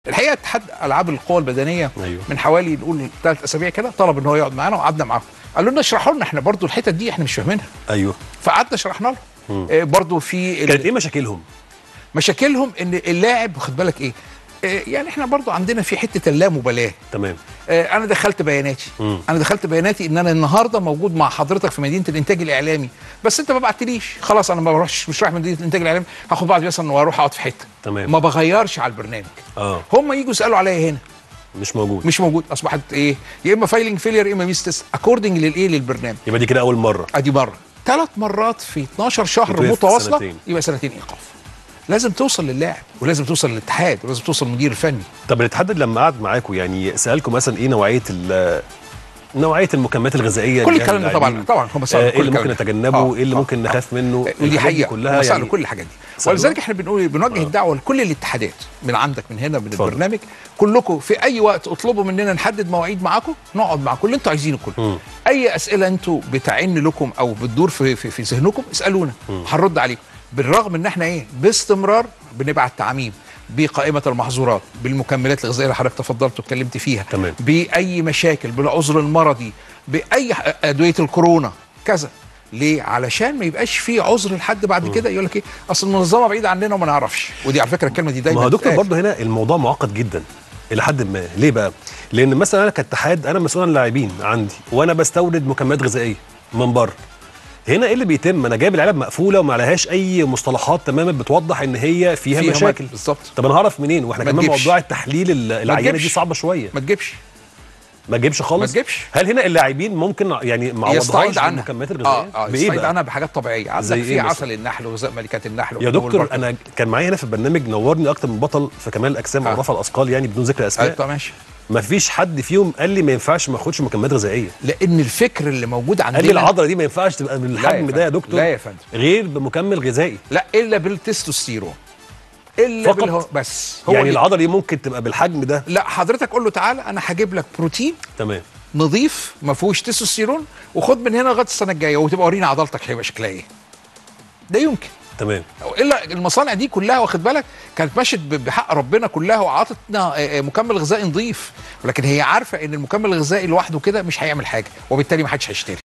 الحقيقه اتحاد العاب القوى البدنيه أيوه. من حوالي نقول ثلاث اسابيع كده طلب ان هو يقعد معانا وقعدنا معاهم قالوا لنا اشرحوا لنا احنا برضو الحتت دي احنا مش فاهمينها ايوه فقعدنا شرحنا لهم آه، برضو في ال- كانت ايه مشاكلهم مشاكلهم ان اللاعب واخد بالك ايه آه، يعني احنا برضو عندنا في حته اللامبالاه تمام آه، انا دخلت بياناتي مم. انا دخلت بياناتي ان انا النهارده موجود مع حضرتك في مدينه الانتاج الاعلامي بس انت ما بعتليش خلاص انا ما بروحش مش رايح مدينه الانتاج الاعلامي هاخد بعض مثلا واروح اقعد في حته تمام. ما بغيرش على البرنامج اه هم يجوا يسالوا عليا هنا مش موجود مش موجود اصبحت ايه يا اما فايلنج فيلير يا اما ميس تيست اكوردنج للايه للبرنامج يبقى دي كده اول مره ادي مره ثلاث مرات في 12 شهر تتوقف متواصله سنتين. يبقى سنتين ايقاف لازم توصل للاعب ولازم توصل للاتحاد ولازم توصل للمدير الفني طب الاتحاد لما قعد معاكم يعني سالكم مثلا ايه نوعيه ال نوعيه المكملات الغذائيه كل اللي الكلام ده للاعبين؟ طبعا طبعا هم سالوا آه، كل ايه اللي الكلام ممكن ده. نتجنبه آه، ايه اللي آه، ممكن آه. نخاف منه ودي الحاجات دي حقيقه كلها هم سالوا يعني كل الحاجات دي سألوها؟ ولذلك احنا بنقول بنوجه آه. الدعوه لكل الاتحادات من عندك من هنا من اتفضل. البرنامج كلكم في اي وقت اطلبوا مننا نحدد مواعيد معاكم نقعد معاكم اللي انتوا عايزينه كله مم. اي اسئله انتوا بتعن لكم او بتدور في في, في ذهنكم اسالونا هنرد عليكم بالرغم ان احنا ايه باستمرار بنبعت تعميم بقائمه المحظورات بالمكملات الغذائيه اللي حضرتك تفضلت واتكلمت فيها تمام. باي مشاكل بالعذر المرضي باي ح- ادويه الكورونا كذا ليه علشان ما يبقاش في عذر لحد بعد كده يقول لك ايه اصل المنظمه بعيده عننا وما نعرفش ودي على فكره الكلمه دي دايما ما هو دكتور بتتقال. برضه هنا الموضوع معقد جدا الى حد ما ليه بقى لان مثلا انا كاتحاد انا مسؤول عن اللاعبين عندي وانا بستورد مكملات غذائيه من بره هنا ايه اللي بيتم انا جايب العلب مقفوله وما عليهاش اي مصطلحات تماما بتوضح ان هي فيها, فيها مشاكل مد- بالظبط. طب انا هعرف منين واحنا ما كمان تجيبش. موضوع التحليل ال- العينه دي تجيبش. صعبه شويه ما تجيبش ما تجيبش خالص ما تجيبش. هل هنا اللاعبين ممكن يعني معوضهاش يستعيد عنها المكملات الغذائيه اه اه بايه يستعيد بقى عنها بحاجات طبيعيه زي عندك إيه في مثلا؟ عسل النحل وغذاء ملكات النحل يا والجو دكتور والبركة. انا كان معايا هنا في البرنامج نورني اكتر من بطل في كمال الاجسام آه. ورفع الاثقال يعني بدون ذكر آه، اسماء طب ماشي ما فيش حد فيهم قال لي ما ينفعش ما اخدش مكملات غذائيه لان الفكر اللي موجود عندنا قال لي العضله دي ما ينفعش تبقى لا يا بالحجم ده يا فندم. دكتور لا يا فندم. غير بمكمل غذائي لا الا بالتستوستيرون الا فقط؟ بالهو بس هو يعني دي. العضله دي ممكن تبقى بالحجم ده لا حضرتك قول له تعالى انا هجيب لك بروتين تمام نظيف ما فيهوش تستوستيرون وخد من هنا لغايه السنه الجايه وتبقى ورينا عضلتك هيبقى شكلها ايه ده يمكن تمام الا المصانع دي كلها واخد بالك كانت ماشيه ب- بحق ربنا كلها وعطتنا آه، آه، مكمل غذائي نظيف ولكن هي عارفه ان المكمل الغذائي لوحده كده مش هيعمل حاجه وبالتالي ما حدش هيشتري